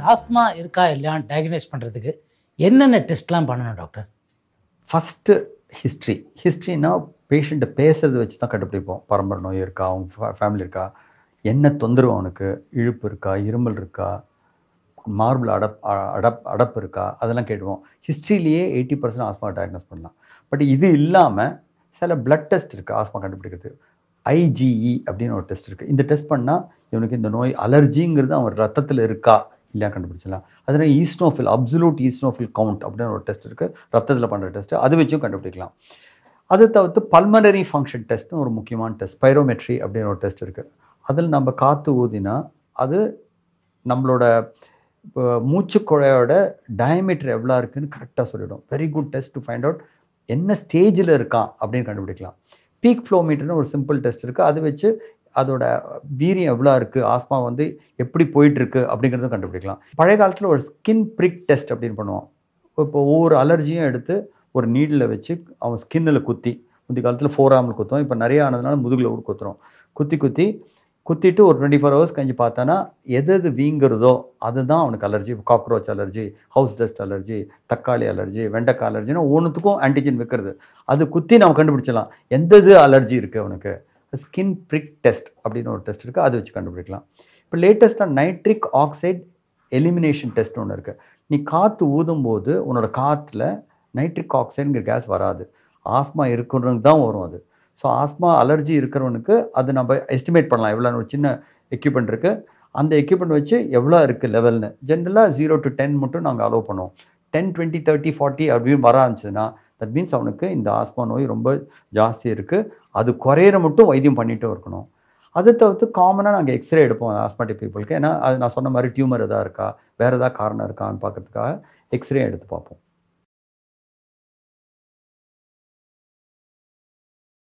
asthma இருக்கா இல்லையான்னு diagnose பண்ணுறதுக்கு என்னென்ன டெஸ்ட்லாம் பண்ணணும் டாக்டர் ஃபஸ்ட்டு ஹிஸ்ட்ரி ஹிஸ்ட்ரினா பேஷண்ட்டை பேசுறத வச்சு தான் கண்டுபிடிப்போம் பரம்பரை நோய் இருக்கா அவங்க ஃபேமிலி இருக்கா என்ன தொந்தரவு அவனுக்கு இழுப்பு இருக்கா இருமல் இருக்கா மார்பிள் அடப் அ- அடப் அடப்பு இருக்கா அதெல்லாம் கேட்டுவோம் ஹிஸ்ட்ரியிலேயே எயிட்டி பர்சன்ட் ஆஸ்மா டயக்னோஸ் பண்ணலாம் பட் இது இல்லாமல் சில பிளட் டெஸ்ட் இருக்குது ஆஸ்மா கண்டுபிடிக்கிறது ஐஜிஇ அப்படின்னு ஒரு டெஸ்ட் இருக்குது இந்த டெஸ்ட் பண்ணால் இவனுக்கு இந்த நோய் அலர்ஜிங்கிறது அவன் ரத்தத்தில் இருக்கா இல்லையா கண்டுபிடிச்சலாம் அதனால் ஈஸ்னோஃபில் அப்சலூட் ஈஸ்னோஃபில் கவுண்ட் அப்படின்னு ஒரு டெஸ்ட் இருக்குது ரத்தத்தில் பண்ணுற டெஸ்ட் அது வச்சும் கண்டுபிடிக்கலாம் அது தவிர்த்து பல்மனரி ஃபங்க்ஷன் டெஸ்ட்னு ஒரு முக்கியமான டெஸ்ட் பைரோமெட்ரி அப்படின்னு ஒரு டெஸ்ட் இருக்குது அதில் நம்ம காற்று ஊதினா அது நம்மளோட இப்போ மூச்சுக்குழையோட டயமீட்டர் எவ்வளோ இருக்குன்னு கரெக்டாக சொல்லிடும் very good test to find out என்ன ஸ்டேஜில் இருக்கான் அப்படின்னு கண்டுபிடிக்கலாம் பீக் ஃப்ளோ மீட்டர்னு ஒரு சிம்பிள் டெஸ்ட் இருக்குது அது வச்சு அதோட வீரியம் எவ்வளோ இருக்குது ஆஸ்மா வந்து எப்படி போயிட்டுருக்கு அப்படிங்கிறதும் கண்டுபிடிக்கலாம் பழைய காலத்தில் ஒரு ஸ்கின் பிரிக் டெஸ்ட் அப்படின்னு பண்ணுவோம் இப்போ ஒவ்வொரு அலர்ஜியும் எடுத்து ஒரு நீடில் வச்சு அவன் ஸ்கின்னில் குத்தி முந்தைய காலத்தில் ஃபோர் ஆமில் குத்துவோம் இப்போ நிறைய ஆனதுனால முதுகில் கூட குத்துறோம் குத்தி குத்தி குத்திட்டு ஒரு டுவெண்ட்டி ஃபோர் ஹவர்ஸ் கழிஞ்சு பார்த்தானா எது எது வீங்குறதோ அதுதான் அவனுக்கு allergy cockroach allergy house dust allergy தக்காளி அலர்ஜி வெண்டைக்காய் அலர்ஜின்னு ஒவ்வொன்றுத்துக்கும் ஆன்டிஜன் வைக்கிறது அது குத்தி நம்ம கண்டுபிடிச்சலாம் எந்த இது அலர்ஜி இருக்குது அவனுக்கு ஸ்கின் பிரிக் டெஸ்ட் அப்படின்னு ஒரு டெஸ்ட் இருக்குது அது வச்சு கண்டுபிடிக்கலாம் இப்போ லேட்டஸ்ட்டாக நைட்ரிக் ஆக்சைடு எலிமினேஷன் டெஸ்ட் ஒன்று இருக்குது நீ காற்று ஊதும்போது உன்னோட காற்றுல நைட்ரிக் ஆக்சைடுங்கிற கேஸ் வராது ஆஸ்மா இருக்கிறவனுக்கு தான் வரும் அது ஸோ ஆஸ்மா அலர்ஜி இருக்கிறவனுக்கு அது நம்ம எஸ்டிமேட் பண்ணலாம் எவ்வளோ ஒரு சின்ன எக்யூப்மெண்ட் இருக்குது அந்த எக்யூப்மெண்ட் வச்சு எவ்வளோ இருக்குது லெவல்னு ஜென்ரலாக ஜீரோ டு டென் மட்டும் நாங்கள் அலோவ் பண்ணுவோம் டென் டுவெண்ட்டி தேர்ட்டி ஃபார்ட்டி அப்படின்னு வர ஆரம்பிச்சதுன்னா தட் மீன்ஸ் அவனுக்கு இந்த ஆஸ்மா நோய் ரொம்ப ஜாஸ்தி இருக்குது அது குறையிற மட்டும் வைத்தியம் பண்ணிட்டு இருக்கணும் அதை தவிர்த்து காமனாக நாங்கள் எக்ஸ்ரே எடுப்போம் ஆஸ்மாட்டிக் பீப்புளுக்கு ஏன்னா அது நான் சொன்ன மாதிரி டியூமர் எதாவது இருக்கா வேறு ஏதாவது காரணம் இருக்கான்னு பார்க்கறதுக்காக எக்ஸ்ரே எடுத்து பார்ப்போம்